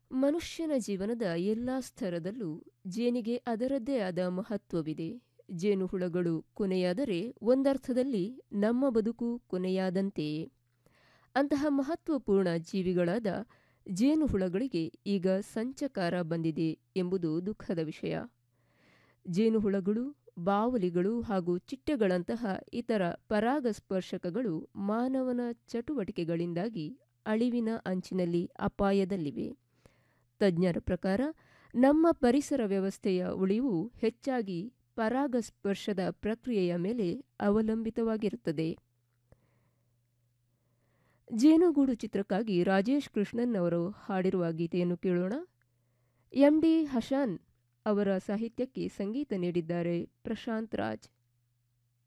ಮನುಷ್ಯನ ಜೀವನದ ಎಲ್ಲ ಸ್ತರದಲ್ಲೂ ಜೇನಿಗೆ ಅದರದ್ದೇ ಆದ ಮಹತ್ವವಿದೆ ಜೇನುಹುಳಗಳು ಕೊನೆಯಾದರೆ ಒಂದರ್ಥದಲ್ಲಿ ನಮ್ಮ ಬದುಕು ಕೊನೆಯಾದಂತೆಯೇ ಅಂತಹ ಮಹತ್ವಪೂರ್ಣ ಜೀವಿಗಳಾದ ಜೇನುಹುಳಗಳಿಗೆ ಈಗ ಸಂಚಕಾರ ಬಂದಿದೆ ಎಂಬುದು ದುಃಖದ ವಿಷಯ ಜೇನುಹುಳಗಳು ಬಾವಲಿಗಳು ಹಾಗೂ ಚಿಟ್ಟೆಗಳಂತಹ ಇತರ ಪರಾಗಸ್ಪರ್ಶಕಗಳು ಮಾನವನ ಚಟುವಟಿಕೆಗಳಿಂದಾಗಿ ಅಳಿವಿನ ಅಂಚಿನಲ್ಲಿ ಅಪಾಯದಲ್ಲಿವೆ ತಜ್ಞರ ಪ್ರಕಾರ ನಮ್ಮ ಪರಿಸರ ವ್ಯವಸ್ಥೆಯ ಉಳಿವು ಹೆಚ್ಚಾಗಿ ಪರಾಗಸ್ಪರ್ಶದ ಪ್ರಕ್ರಿಯೆಯ ಮೇಲೆ ಅವಲಂಬಿತವಾಗಿರುತ್ತದೆ ಜೇನುಗೂಡು ಚಿತ್ರಕ್ಕಾಗಿ ರಾಜೇಶ್ ಕೃಷ್ಣನ್ ಅವರು ಹಾಡಿರುವ ಗೀತೆಯನ್ನು ಕೇಳೋಣ ಎಂ ಡಿ ಹಶಾನ್ ಅವರ ಸಾಹಿತ್ಯಕ್ಕೆ ಸಂಗೀತ ನೀಡಿದ್ದಾರೆ ಪ್ರಶಾಂತ್ ರಾಜ್